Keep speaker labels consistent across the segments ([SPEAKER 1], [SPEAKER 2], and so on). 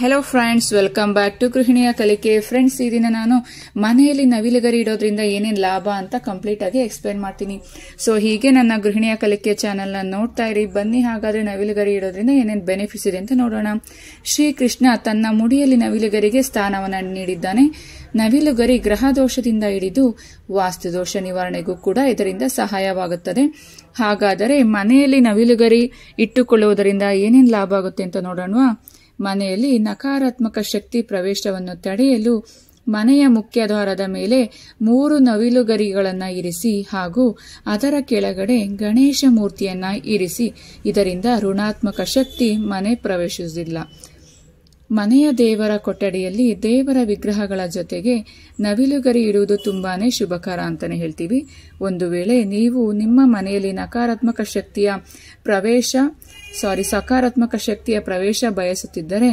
[SPEAKER 1] hello friends welcome back to ಗೃಹಿಣಿಯ ಕಲಿಕೆ friends ಈ ದಿನ ನಾನು ಮನೆಯಲ್ಲಿ ನವಿಲುಗರಿ ಇಡೋದ್ರಿಂದ ಏನೇನು ಲಾಭ ಅಂತ ಕಂಪ್ಲೀಟ್ ಆಗಿ ಎಕ್ಸ್ಪ್ಲೈನ್ ಮಾಡ್ತೀನಿ ಸೊ ಹೀಗೆ ನನ್ನ ಗೃಹಿಣಿಯ ಕಲಿಕೆ ಚಾನೆಲ್ನ ನೋಡ್ತಾ ಇರಿ ಬನ್ನಿ ಹಾಗಾದ್ರೆ ನವಿಲುಗರಿ ಇಡೋದ್ರಿಂದ ಏನೇನು ಬೆನಿಫಿಟ್ಸ್ ಇದೆ ಅಂತ ನೋಡೋಣ ಶ್ರೀಕೃಷ್ಣ ತನ್ನ ಮುಡಿಯಲ್ಲಿ ನವಿಲುಗರಿಗೆ ಸ್ಥಾನವನ್ನು ನೀಡಿದ್ದಾನೆ ನವಿಲುಗರಿ ಗ್ರಹ ದೋಷದಿಂದ ಹಿಡಿದು ವಾಸ್ತುದೋಷ ನಿವಾರಣೆಗೂ ಕೂಡ ಇದರಿಂದ ಸಹಾಯವಾಗುತ್ತದೆ ಹಾಗಾದರೆ ಮನೆಯಲ್ಲಿ ನವಿಲುಗರಿ ಇಟ್ಟುಕೊಳ್ಳುವುದರಿಂದ ಏನೇನು ಲಾಭ ಆಗುತ್ತೆ ಅಂತ ನೋಡೋಣ ಮನೆಯಲ್ಲಿ ನಕಾರಾತ್ಮಕ ಶಕ್ತಿ ಪ್ರವೇಶವನ್ನು ತಡೆಯಲು ಮನೆಯ ಮುಖ್ಯ ದ್ವಾರದ ಮೇಲೆ ಮೂರು ನವಿಲುಗರಿಗಳನ್ನು ಇರಿಸಿ ಹಾಗೂ ಅದರ ಕೆಳಗಡೆ ಗಣೇಶ ಮೂರ್ತಿಯನ್ನ ಇರಿಸಿ ಇದರಿಂದ ಋಣಾತ್ಮಕ ಶಕ್ತಿ ಮನೆ ಪ್ರವೇಶಿಸುವುದಿಲ್ಲ ಮನೆಯ ದೇವರ ಕೊಠಡಿಯಲ್ಲಿ ದೇವರ ವಿಗ್ರಹಗಳ ಜೊತೆಗೆ ನವಿಲುಗರಿ ಇಡುವುದು ತುಂಬಾನೇ ಶುಭಕರ ಅಂತಾನೆ ಹೇಳ್ತೀವಿ ಒಂದು ವೇಳೆ ನೀವು ನಿಮ್ಮ ಮನೆಯಲ್ಲಿ ನಕಾರಾತ್ಮಕ ಶಕ್ತಿಯ ಪ್ರವೇಶ ಸಾರಿ ಸಕಾರಾತ್ಮಕ ಶಕ್ತಿಯ ಪ್ರವೇಶ ಬಯಸುತ್ತಿದ್ದರೆ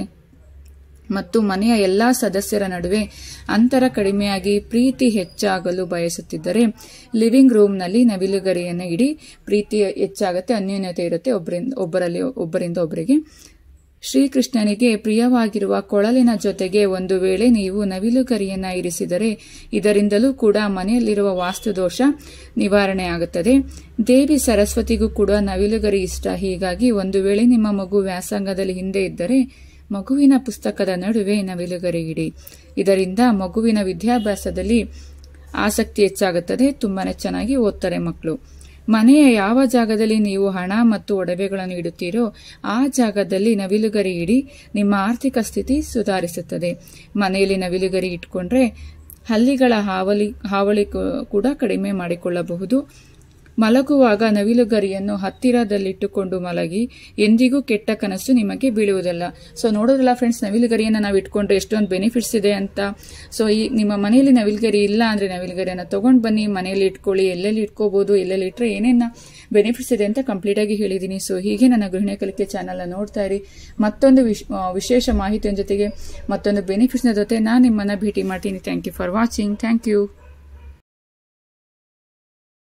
[SPEAKER 1] ಮತ್ತು ಮನೆಯ ಎಲ್ಲಾ ಸದಸ್ಯರ ನಡುವೆ ಅಂತರ ಕಡಿಮೆಯಾಗಿ ಪ್ರೀತಿ ಹೆಚ್ಚಾಗಲು ಬಯಸುತ್ತಿದ್ದರೆ ಲಿವಿಂಗ್ ರೂಮ್ನಲ್ಲಿ ನವಿಲುಗರಿಯನ್ನು ಇಡಿ ಪ್ರೀತಿ ಹೆಚ್ಚಾಗುತ್ತೆ ಅನ್ಯೋನ್ಯತೆ ಇರುತ್ತೆ ಒಬ್ಬರಿಂದ ಒಬ್ಬರಲ್ಲಿ ಒಬ್ಬರಿಂದ ಒಬ್ಬರಿಗೆ ಶ್ರೀಕೃಷ್ಣನಿಗೆ ಪ್ರಿಯವಾಗಿರುವ ಕೊಳಲಿನ ಜೊತೆಗೆ ಒಂದು ವೇಳೆ ನೀವು ನವಿಲುಗರಿಯನ್ನ ಇರಿಸಿದರೆ ಇದರಿಂದಲೂ ಕೂಡ ಮನೆಯಲ್ಲಿರುವ ವಾಸ್ತುದೋಷ ನಿವಾರಣೆ ಆಗುತ್ತದೆ ದೇವಿ ಸರಸ್ವತಿಗೂ ಕೂಡ ನವಿಲುಗರಿ ಇಷ್ಟ ಹೀಗಾಗಿ ಒಂದು ವೇಳೆ ನಿಮ್ಮ ಮಗು ವ್ಯಾಸಂಗದಲ್ಲಿ ಹಿಂದೆ ಇದ್ದರೆ ಮಗುವಿನ ಪುಸ್ತಕದ ನಡುವೆ ನವಿಲುಗರಿ ಇಡಿ ಇದರಿಂದ ಮಗುವಿನ ವಿದ್ಯಾಭ್ಯಾಸದಲ್ಲಿ ಆಸಕ್ತಿ ಹೆಚ್ಚಾಗುತ್ತದೆ ತುಂಬಾನೇ ಚೆನ್ನಾಗಿ ಓದ್ತಾರೆ ಮಕ್ಕಳು ಮನೆಯ ಯಾವ ಜಾಗದಲ್ಲಿ ನೀವು ಹಣ ಮತ್ತು ಒಡವೆಗಳನ್ನು ಇಡುತ್ತೀರೋ ಆ ಜಾಗದಲ್ಲಿ ನವಿಲುಗರಿ ಇಡಿ ನಿಮ್ಮ ಆರ್ಥಿಕ ಸ್ಥಿತಿ ಸುಧಾರಿಸುತ್ತದೆ ಮನೆಯಲ್ಲಿ ನವಿಲುಗರಿ ಇಟ್ಕೊಂಡ್ರೆ ಹಲ್ಲಿಗಳ ಹಾವಳಿ ಹಾವಳಿ ಕೂಡ ಕಡಿಮೆ ಮಾಡಿಕೊಳ್ಳಬಹುದು ಮಲಗುವಾಗ ನವಿಲುಗರಿಯನ್ನು ಹತ್ತಿರದಲ್ಲಿಟ್ಟುಕೊಂಡು ಮಲಗಿ ಎಂದಿಗೂ ಕೆಟ್ಟ ಕನಸು ನಿಮಗೆ ಬೀಳುವುದಿಲ್ಲ ಸೊ ನೋಡೋದಿಲ್ಲ ಫ್ರೆಂಡ್ಸ್ ನವಿಲುಗರಿಯನ್ನು ನಾವು ಇಟ್ಕೊಂಡ್ರೆ ಎಷ್ಟೊಂದು ಬೆನಿಫಿಟ್ಸ್ ಇದೆ ಅಂತ ಸೊ ಈ ನಿಮ್ಮ ಮನೆಯಲ್ಲಿ ನವಿಲುಗರಿ ಇಲ್ಲ ಅಂದ್ರೆ ನವಿಲುಗರಿಯನ್ನು ತಗೊಂಡು ಬನ್ನಿ ಮನೆಯಲ್ಲಿ ಇಟ್ಕೊಳ್ಳಿ ಎಲ್ಲೆಲ್ಲಿ ಇಟ್ಕೋಬಹುದು ಎಲ್ಲೆಲ್ಲಿ ಇಟ್ಟರೆ ಏನೇನ ಬೆನಿಫಿಟ್ಸ್ ಇದೆ ಅಂತ ಕಂಪ್ಲೀಟ್ ಆಗಿ ಹೇಳಿದ್ದೀನಿ ಸೊ ಹೀಗೆ ನನ್ನ ಗೃಹಿಣಿ ಕಲಿಕೆ ಚಾನಲ್ನ ನೋಡ್ತಾ ಇರಿ ಮತ್ತೊಂದು ವಿಶೇಷ ಮಾಹಿತಿಯ ಜೊತೆಗೆ ಮತ್ತೊಂದು ಬೆನಿಫಿಟ್ಸ್ನ ಜೊತೆ ನಾನು ನಿಮ್ಮನ್ನ ಭೇಟಿ ಮಾಡ್ತೀನಿ thank you for watching thank you